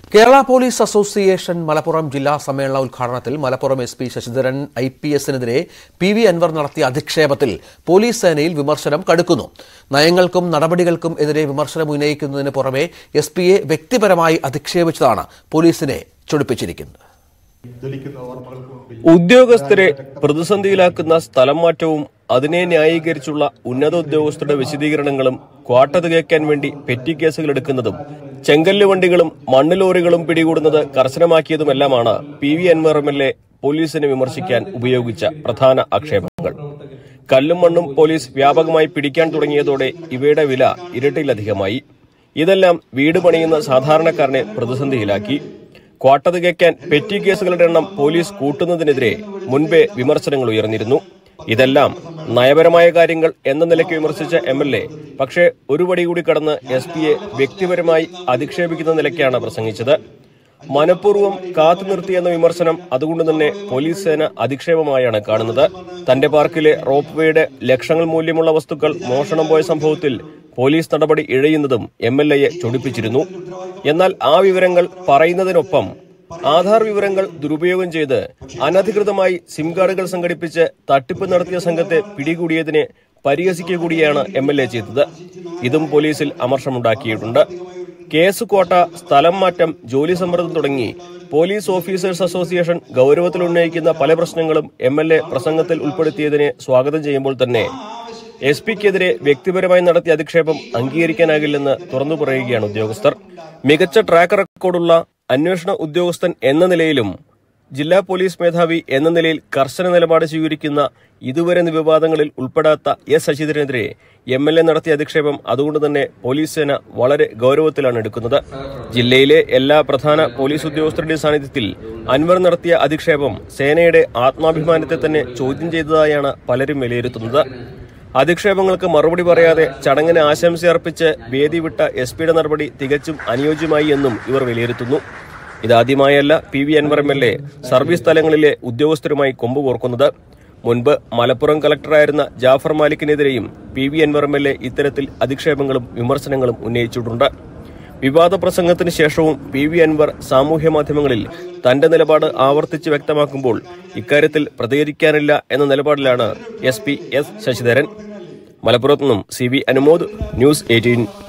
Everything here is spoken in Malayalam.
കേരള പോലീസ് അസോസിയേഷൻ മലപ്പുറം ജില്ലാ സമ്മേളന ഉദ്ഘാടനത്തിൽ Malappuram S P Sasidharan I P എസിനെതിരെ പി വി അൻവർ നടത്തിയ അധിക്ഷേപത്തിൽ പോലീസ് സേനയിൽ വിമർശനം കടുക്കുന്നു നയങ്ങൾക്കും നടപടികൾക്കും എതിരെ വിമർശനം ഉന്നയിക്കുന്നതിന് പുറമെ എസ് പിയെ വ്യക്തിപരമായി അധിക്ഷേപിച്ചതാണ് പോലീസിനെ ചൊടിപ്പിച്ചിരിക്കുന്നത് ഉദ്യോഗസ്ഥരെ പ്രതിസന്ധിയിലാക്കുന്ന സ്ഥലം മാറ്റവും അതിനെ ന്യായീകരിച്ചുള്ള ഉന്നത ഉദ്യോഗസ്ഥരുടെ വിശദീകരണങ്ങളും ക്വാട്ട തികയ്ക്കാൻ വേണ്ടി പെറ്റി കേസുകൾ എടുക്കുന്നതും ചെങ്കല്ല് വണ്ടികളും മണ്ണ് ലോറികളും പിടികൂടുന്നത് കർശനമാക്കിയതുമെല്ലാമാണ് P V Anvar M L A പോലീസിനെ വിമർശിക്കാൻ ഉപയോഗിച്ച പ്രധാന ആക്ഷേപങ്ങൾ കല്ലും മണ്ണും പോലീസ് വ്യാപകമായി പിടിക്കാൻ തുടങ്ങിയതോടെ ഇവയുടെ വില ഇരട്ടിയിലധികമായി ഇതെല്ലാം വീട് പണിയുന്ന സാധാരണക്കാരനെ പ്രതിസന്ധിയിലാക്കി ക്വാട്ട തികയ്ക്കാൻ പെറ്റി കേസുകളുടെ എണ്ണം പോലീസ് കൂട്ടുന്നതിനെതിരെ മുൻപേ വിമർശനങ്ങൾ ഉയർന്നിരുന്നു ഇതെല്ലാം നയപരമായ കാര്യങ്ങൾ എന്ന നിലയ്ക്ക് വിമർശിച്ച എം എൽ എ പക്ഷേ ഒരു പടി കൂടി കടന്ന് എസ് പിയെ വ്യക്തിപരമായി അധിക്ഷേപിക്കുന്ന നിലയ്ക്കാണ് പ്രസംഗിച്ചത് മനഃപൂർവ്വം കാത്തു നിർത്തിയെന്ന വിമർശനം അതുകൊണ്ട് തന്നെ പോലീസ് സേന അധിക്ഷേപമായാണ് കാണുന്നത് തന്റെ പാർക്കിലെ റോപ്പ് വേയുടെ ലക്ഷങ്ങൾ മൂല്യമുള്ള വസ്തുക്കൾ മോഷണം പോയ സംഭവത്തിൽ പോലീസ് നടപടി ഇഴയുന്നതും എം എൽ എയെ ചൊടിപ്പിച്ചിരുന്നു എന്നാൽ ആ വിവരങ്ങൾ പറയുന്നതിനൊപ്പം ആധാർ വിവരങ്ങൾ ദുരുപയോഗം ചെയ്ത് അനധികൃതമായി സിം കാർഡുകൾ സംഘടിപ്പിച്ച് തട്ടിപ്പ് നടത്തിയ സംഘത്തെ പിടികൂടിയതിനെ പരിഹസിക്കുക കൂടിയാണ് എം എൽ എ ചെയ്തത് ഇതും പോലീസിൽ അമർഷമുണ്ടാക്കിയിട്ടുണ്ട് കേസ് കോട്ട സ്ഥലം മാറ്റം ജോലി സമ്മർദ്ദം തുടങ്ങി പോലീസ് ഓഫീസേഴ്സ് അസോസിയേഷൻ ഗൌരവത്തിൽ ഉന്നയിക്കുന്ന പല പ്രശ്നങ്ങളും എം എൽ എ പ്രസംഗത്തിൽ ഉൾപ്പെടുത്തിയതിനെ സ്വാഗതം ചെയ്യുമ്പോൾ തന്നെ എസ് പിക്കെതിരെ വ്യക്തിപരമായി നടത്തിയ അധിക്ഷേപം അംഗീകരിക്കാനാകില്ലെന്ന് തുറന്നു പറയുകയാണ് ഉദ്യോഗസ്ഥർ മികച്ച ട്രാക്ക് റെക്കോർഡുള്ള അന്വേഷണ ഉദ്യോഗസ്ഥൻ എന്ന നിലയിലും ജില്ലാ പോലീസ് മേധാവി എന്ന നിലയിൽ കർശന നിലപാട് സ്വീകരിക്കുന്ന ഇതുവരെ വിവാദങ്ങളിൽ ഉൾപ്പെടാത്ത എസ് ശശിധരനെതിരെ എം എൽ എ നടത്തിയ അധിക്ഷേപം അതുകൊണ്ട് തന്നെ പോലീസ് സേന വളരെ ഗൌരവത്തിലാണ് എടുക്കുന്നത് ജില്ലയിലെ എല്ലാ പ്രധാന പോലീസ് ഉദ്യോഗസ്ഥരുടെയും സാന്നിധ്യത്തിൽ അൻവർ നടത്തിയ അധിക്ഷേപം സേനയുടെ ആത്മാഭിമാനത്തെ തന്നെ ചോദ്യം ചെയ്തതായാണ് പലരും വിലയിരുത്തുന്നത് അധിക്ഷേപങ്ങൾക്ക് മറുപടി പറയാതെ ചടങ്ങിന് ആശംസയർപ്പിച്ച് വേദി വിട്ട എസ് പിയുടെ നടപടി തികച്ചും അനുയോജ്യമായി എന്നും ഇവർ വിലയിരുത്തുന്നു ഇതാദ്യമായല്ല P V Anvar M L A service തലങ്ങളിലെ ഉദ്യോഗസ്ഥരുമായി കൊമ്പ് കോർക്കുന്നത് മുൻപ് മലപ്പുറം കലക്ടറായിരുന്ന ജാഫർ മാലിക്കിനെതിരെയും P V Anvar M L A ഇത്തരത്തിൽ അധിക്ഷേപങ്ങളും വിമർശനങ്ങളും ഉന്നയിച്ചിട്ടുണ്ട് വിവാദ പ്രസംഗത്തിന് ശേഷവും പി വി അൻവർ സാമൂഹ്യ മാധ്യമങ്ങളിൽ തന്റെ നിലപാട് ആവർത്തിച്ച് വ്യക്തമാക്കുമ്പോൾ ഇക്കാര്യത്തിൽ പ്രതികരിക്കാനില്ല എന്ന നിലപാടിലാണ് എസ് പി എസ് ശശിധരൻ മലപ്പുറത്തു നിന്നും C V Anumod news eighteen